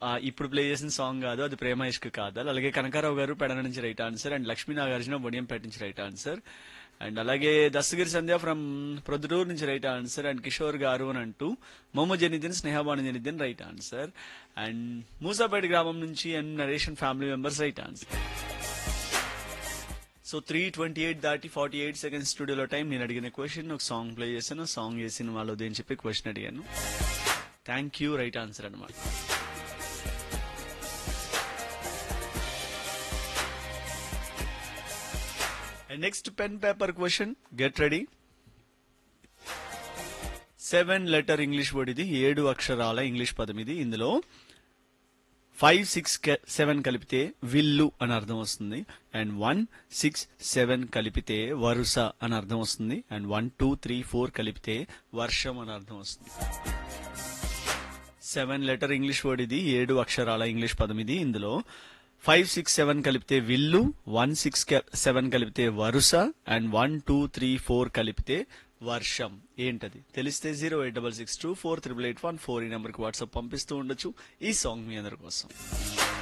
ఆ, ఇప్పుడు ప్లే చేసిన సాంగ్ కాదు అది ప్రేమ ఇష్క్ కాదు అలాగే కనకారావు గారు పెడన నుంచి right answer and Lakshmi Nagarjuna Bodiyampeta నుంచి రైట్ ఆన్సర్ అండ్ అలాగే దస్తగిరి సంధ్య ఫ్రమ్ ప్రొద్దుటూరు నుంచి right answer and Kishore garu అని అంటూ Mohammed Janiddin Snehabanu Janiddin right answer and Musapeta గ్రామం నుంచి అండ్ నరేషన్ family members right answer so three twenty eight దాటి ఫార్టీ ఎయిట్ సెకండ్స్ స్టూడియోలో టైం నేను అడిగిన క్వశ్చన్ ఒక సాంగ్ ప్లే చేశాను సాంగ్ చేసిన వాళ్ళు అని చెప్పి క్వశ్చన్ అడిగాను థ్యాంక్ యూ రైట్ ఆన్సర్ అనమాట next pen paper question get ready seven letter English word ఇది ఏడు అక్షరాల ఇంగ్లీష్ పదం ఇది ఇందులో ఫైవ్ సిక్స్ సెవెన్ కలిపితే విల్లు అని అర్థం వస్తుంది అండ్ వన్ సిక్స్ సెవెన్ కలిపితే వరుస అని అర్థం వస్తుంది and one two three four కలిపితే వర్షం అని అర్థం వస్తుంది సెవెన్ లెటర్ ఇంగ్లీష్ వర్డ్ ఇది ఏడు అక్షరాల ఇంగ్లీష్ పదం ఇది ఇందులో ఫైవ్ సిక్స్ సెవెన్ కలిపితే విల్లు వన్ సిక్స్ సెవెన్ కలిపితే వరుస and one two three four కలిపితే వర్షం ఏంటది తెలిస్తే zero eight double six two four triple eight one four ఈ నెంబర్కి వాట్సాప్ పంపిస్తూ ఉండొచ్చు ఈ సాంగ్ మీ అందరి కోసం